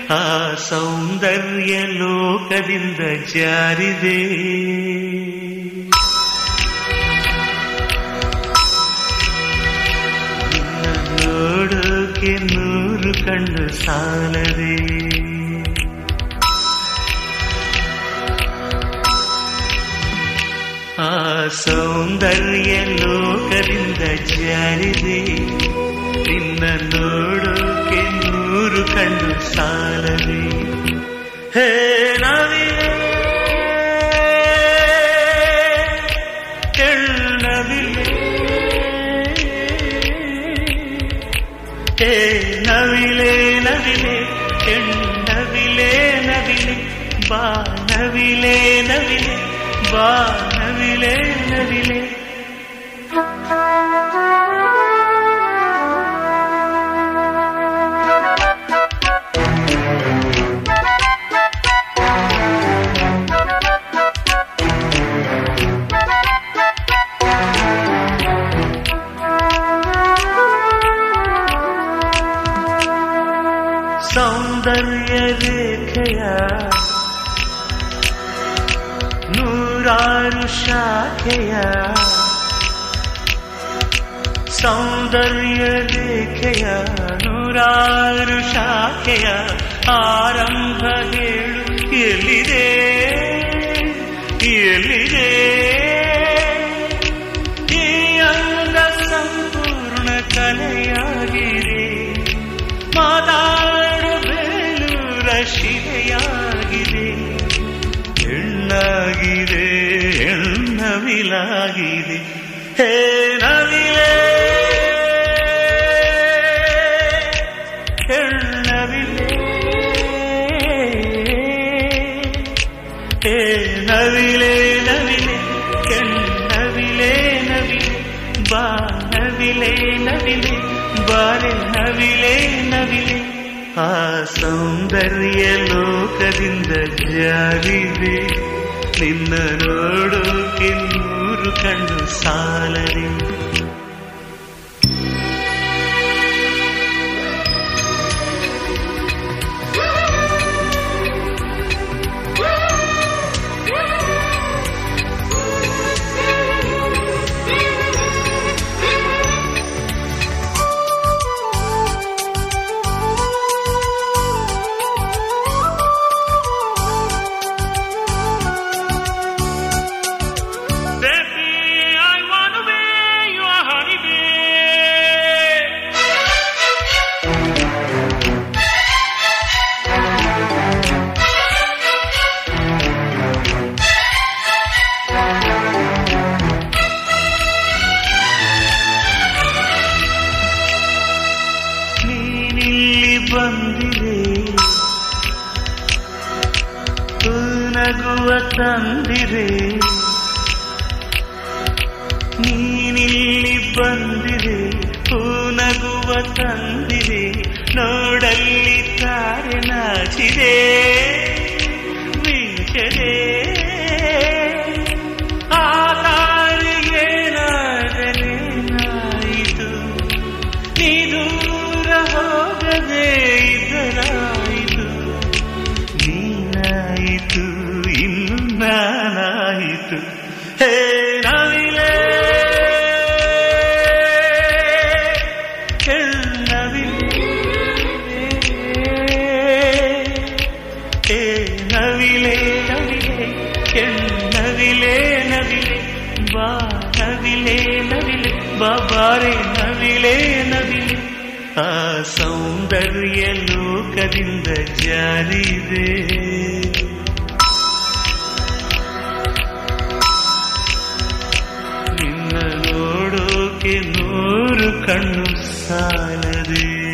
ಆ ಸೌಂದರ್ಯ ಲೋಕದಿಂದ ಜಾರಿದೆ ನಿನ್ನ ನೋಡೋಕೆ ನೂರು ಕಣ್ಣು ಸಾಲದೆ ಆ ಸೌಂದರ್ಯ ಲೋಕದಿಂದ ಜಾರಿದೆ ನಿನ್ನ ನೋಡೋಕೆ ನೂರು ಕಣ್ಣು ಸಾಲದೆ ಹೇ ನವಿಲೆ ಎಳ್ಳವಿಲೆ ಹೇ ನವಿಲೆ ನವಿಲೆ ಎಣ್ಣವಿಲೆ ನವಿಲೆ ಬಾ ನವಿಲೆ ನವಿಲೆ ಬಾ ನವಿಲೆ ನವಿಲೆ ಸೌಂದರ್ಯ ರೇಖೆಯ ನೂರಾರು ಶಾಖೆಯ ಸೌಂದರ್ಯ ರೇಖೆಯ ನೂರಾರು ಶಾಖೆಯ ಆರಂಭ ಹೇಳು ಎಲ್ಲಿದೆ ಎಲ್ಲಿದೆ ಈ ಅಂಗ ಸಂಪೂರ್ಣ ಕಲೆಯಾಗಿದೆ ಮಾತಾಡಬೇಲೂರ ಶಿಲೆಯಾಗಿದೆ ಹೆಣ್ಣಾಗಿದೆ ಹೆಣ್ಣವಿಲಾಗಿದೆ ಹೇ ನವಿಲೆ ಹೆಣ್ಣವಿಲೆ ಹೇ ನವಿಲೆ ನವಿಲೆ ಹೆಣ್ಣವಿಲೆ ನವಿಲೆ ಬಾ ನವಿಲೆ ನವಿಲೆ ಬಾರೆ ನವಿಲೆ ನವಿಲೆ ಆ ಸೌಂದರ್ಯ ಲೋಕದಿಂದ ಜಾರಿದೆ ನಿನ್ನ ನೋಡೋಕೆ ನೂರು ಕಣ್ಣು ಸಾಲದೆ Baby, I wanna be your honey bee. ನೀನಿಲ್ಲಿ ಬಂದಿರೆ ನಗುವ ತಂದಿರೆ ನೀನಿಲ್ಲಿ ಬಂದಿರೆ ನಗುವ ತಂದಿರೆ ನೋಡಲ್ಲಿ ತಾರೆ ನಾಚಿದೆ ಮಿಂಚದೆ ಆ ತಾರಿಗೆ ನಾಯಿತು ನೀ ದೂರ ಹೋಗದೆ ಇದರಾಯಿತು ನೀನಾಯಿತು ಇನ್ನು ನಾನಾಯಿತು ಹೇ ನವಿಲೆ ಹೇ ನವಿಲೆ ನವಿಲೆ ನವಿಲೆ ನವಿಲೆ ಬಾ ನವಿಲೆ ನವಿಲೆ ಬಾಬಾರೆ ನವಿಲೆ ನವಿಲೆ ಆ ಸೌಂದರ್ಯ ಲೋಕದಿಂದ ಜಾರಿದೆ ನಿನ್ನ ನೋಡೋಕೆ ನೂರು ಕಣ್ಣು ಸಾಲದೆ